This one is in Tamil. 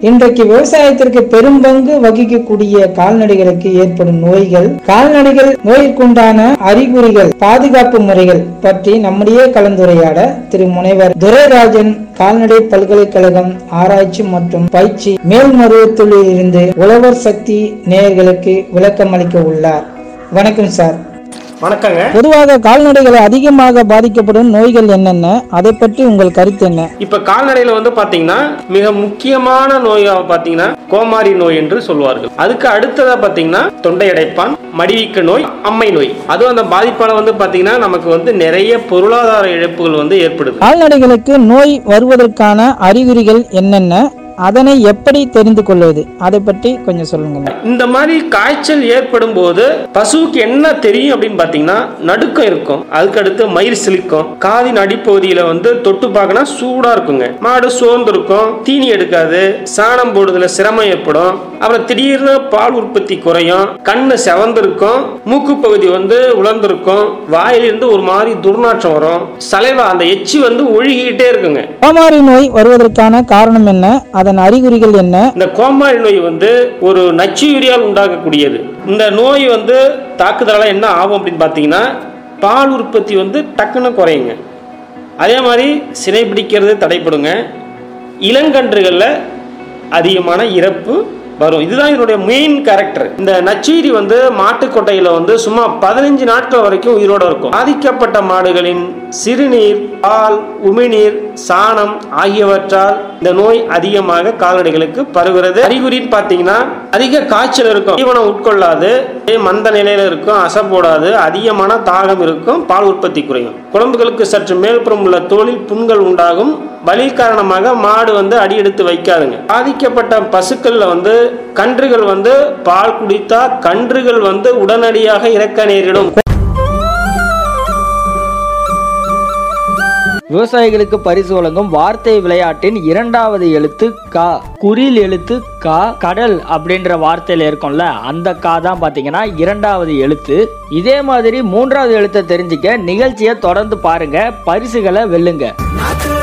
இன்றைக்கு விவசாயத்திற்கு பெரும் பங்கு வகிக்கக்கூடிய கால்நடைகளுக்கு ஏற்படும் நோய்கள் கால்நடைகள் நோய்க்குண்டான அறிகுறிகள் பாதுகாப்பு முறைகள் பற்றி நம்முடைய கலந்துரையாட திரு முனைவர் துரைராஜன் கால்நடை பல்கலைக்கழகம் ஆராய்ச்சி மற்றும் பயிற்சி மேல்மருவத்தூரில் இருந்து உழவர் சக்தி நேயர்களுக்கு விளக்கம் அளிக்க உள்ளார் வணக்கம் சார் வணக்கங்க பொதுவாக கால்நடைகள் அதிகமாக பாதிக்கப்படும் நோய்கள் என்னென்ன அதை பற்றி உங்கள் கருத்து என்ன இப்ப கால்நடையில வந்து பாத்தீங்கன்னா மிக முக்கியமான நோயா பாத்தீங்கன்னா கோமாரி நோய் என்று சொல்வார்கள் அதுக்கு அடுத்ததா பாத்தீங்கன்னா தொண்டை அடைப்பான் மடிவீக்க நோய் அம்மை நோய் அதுவும் அந்த பாதிப்பால வந்து பாத்தீங்கன்னா நமக்கு வந்து நிறைய பொருளாதார இழப்புகள் வந்து ஏற்படுது கால்நடைகளுக்கு நோய் வருவதற்கான அறிகுறிகள் என்னென்ன அதனை எப்படி தெரிந்து கொள்வது அதை பற்றி கொஞ்சம் சொல்லுங்க இந்த மாதிரி காய்ச்சல் ஏற்படும் போது பசுவுக்கு என்ன தெரியும் அப்படின்னு பாத்தீங்கன்னா நடுக்கம் இருக்கும் அதுக்கு அடுத்து மயிர் சிலிக்கும் காதின் அடிப்பகுதியில வந்து தொட்டு பார்க்கனா சூடா இருக்குங்க மாடு சோர்ந்து இருக்கும் தீனி எடுக்காது சாணம் போடுறதுல சிரமம் ஏற்படும் அப்புறம் திடீர்னு பால் உற்பத்தி குறையும் கண்ணு செவந்திருக்கும் மூக்கு பகுதி வந்து உலர்ந்திருக்கும் வாயிலிருந்து ஒரு மாதிரி துர்நாற்றம் வரும் சலைவா அந்த எச்சி வந்து ஒழுகிக்கிட்டே இருக்குங்க கோமாரி நோய் வருவதற்கான காரணம் என்ன அதன் அறிகுறிகள் என்ன இந்த கோமாரி நோய் வந்து ஒரு நச்சுயிரியால் உண்டாகக்கூடியது இந்த நோய் வந்து தாக்குதலால் என்ன ஆகும் அப்படின்னு பார்த்தீங்கன்னா பால் உற்பத்தி வந்து டக்குன்னு குறையுங்க அதே மாதிரி சினை பிடிக்கிறது தடைப்படுங்க இளங்கன்றுகளில் அதிகமான இறப்பு வரும் இதுதான் இதனுடைய மெயின் கேரக்டர் இந்த நச்சுயிரி வந்து மாட்டுக்கொட்டையில வந்து சும்மா பதினஞ்சு நாட்கள் வரைக்கும் உயிரோட இருக்கும் பாதிக்கப்பட்ட மாடுகளின் சிறுநீர் பால் உமிழ்நீர் சாணம் ஆகியவற்றால் இந்த நோய் அதிகமாக கால்நடைகளுக்கு பரவுகிறது அறிகுறின்னு பார்த்தீங்கன்னா அதிக காய்ச்சல் இருக்கும் தீவனம் உட்கொள்ளாது மந்த நிலையில இருக்கும் அசை போடாது அதிகமான தாகம் இருக்கும் பால் உற்பத்தி குறையும் குழம்புகளுக்கு சற்று மேல்புறம் உள்ள தோலில் புண்கள் உண்டாகும் வலி காரணமாக மாடு வந்து அடி எடுத்து வைக்காதுங்க பாதிக்கப்பட்ட பசுக்கள்ல வந்து கன்றுகள் வந்து பால் குடித்தா கன்றுகள் வந்து உடனடியாக இறக்க நேரிடும் விவசாயிகளுக்கு பரிசு வழங்கும் வார்த்தை விளையாட்டின் இரண்டாவது எழுத்து கா குறில் எழுத்து கா கடல் அப்படின்ற வார்த்தையில இருக்கும்ல அந்த கா தான் பாத்தீங்கன்னா இரண்டாவது எழுத்து இதே மாதிரி மூன்றாவது எழுத்தை தெரிஞ்சுக்க நிகழ்ச்சியை தொடர்ந்து பாருங்க பரிசுகளை வெல்லுங்க நாட்டு